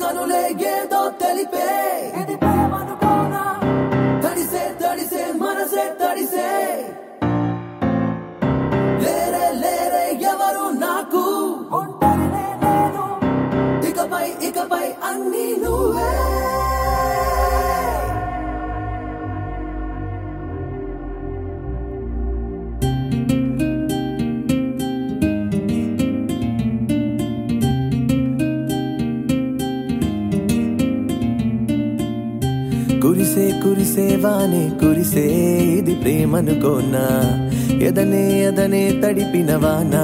కనులే ఏదో తెలిపే ఇది ప్రేమనుకోనా తడిసే తడిసే మనసే తడిసే లేరే లేరే ఎవరు నాకు ఒంటరినే నేను ఇకపై ఇకపై అన్ని నువ్వే కురిసే కురిసే వానే కురిసే ఇది ప్రేమనుకోనా ఎదనే ఎదనే తడిపిన వానా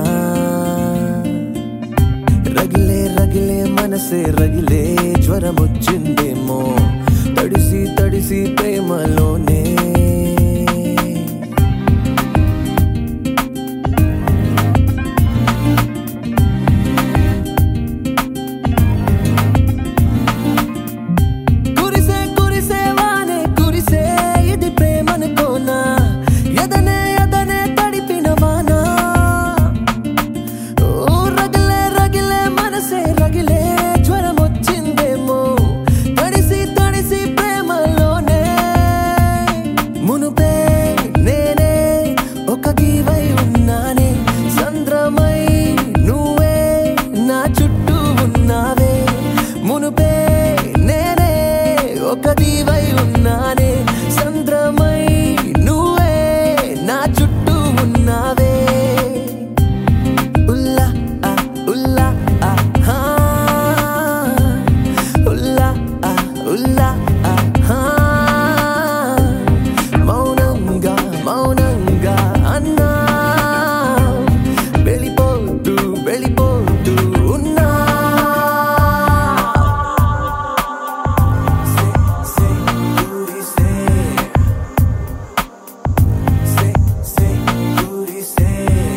రగిలే రగిలే మనసే రగిలే జ్వరమొచ్చిందేమో తడిసి తడిసి ప్రేమలోనే కురిసే కురిసే వానే కురిసే ఇది ప్రేమనుకోనా ఎదనే ఎదనే తడిపిన వానా ఓ రగిలే రగిలే మనసే రగిలే జ్వరం వచ్చిందేమో తడిసి తడిసి ప్రేమలోనే మునుపే నేనే ఒక గీవై ఉన్నానే సంద్రమై నువ్వే నా చుట్టూ ఉన్నావే మునుపే నేనే ఒక దీవై ఉన్నానే సంద్రమై నువ్వే నా చుట్టూ ఉన్నావే ఉల్లా ఆ ఉల్లా ఆ హా ఉల్లా ఆ ఉల్లా ఆ హా మౌనంగా మౌనంగా అన్నా వెళ్ళిపోతూ వెళ్ళిపోతూ ఉన్నా సే సే కురిసే సే సే కురిసే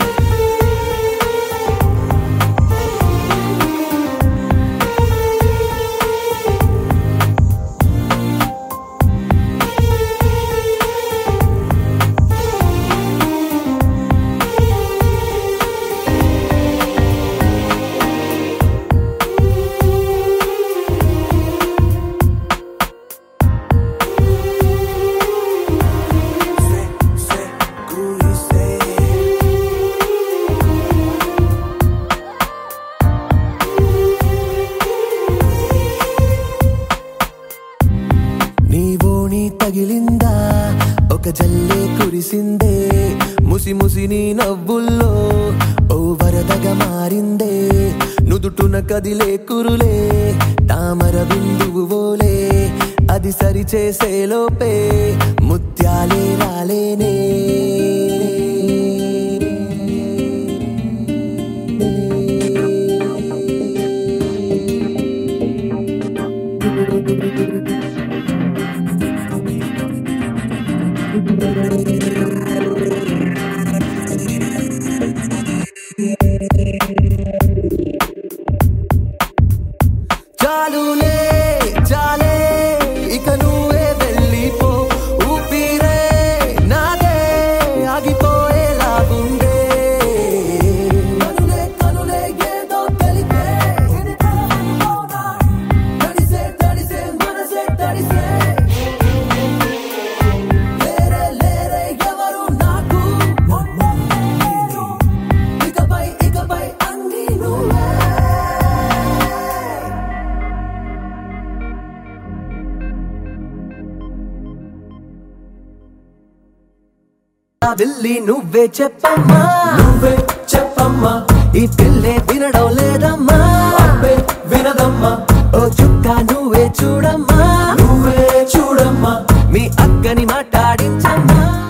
Se, se, curise. నీవోని తగిలిందా ఒక జల్లే కురిసిందే ముసి ముసి నీ నవ్వుల్లో ఓ వరదగా మారిందే నుదుటున కదిలే కురులే తామర బిందువు ఓలే అది సరి చేసే లోపే ముత్యాలే రాలేనే చాలులే చాలే ఇక నువ్వే వెళ్ళిపో ఊపిరే నాదే ఆగిపోయేలాగుందే కనులే కనులే ఏదో తెలిపే ఇది ప్రేమనుకోనా తడిసే తడిసే మనసే తడిసే లేరే లేరే ఎవరు నాకు ఒంటరినే నేను ఇకపై ఇకపై అన్ని నువ్వే వెళ్ళి నువ్వే చెప్పమ్మా నువ్వే చెప్పమ్మా ఈ పిల్లే వినడం లేదమ్మా అబ్బే వినదమ్మా ఓ చుక్క నువ్వే చూడమ్మా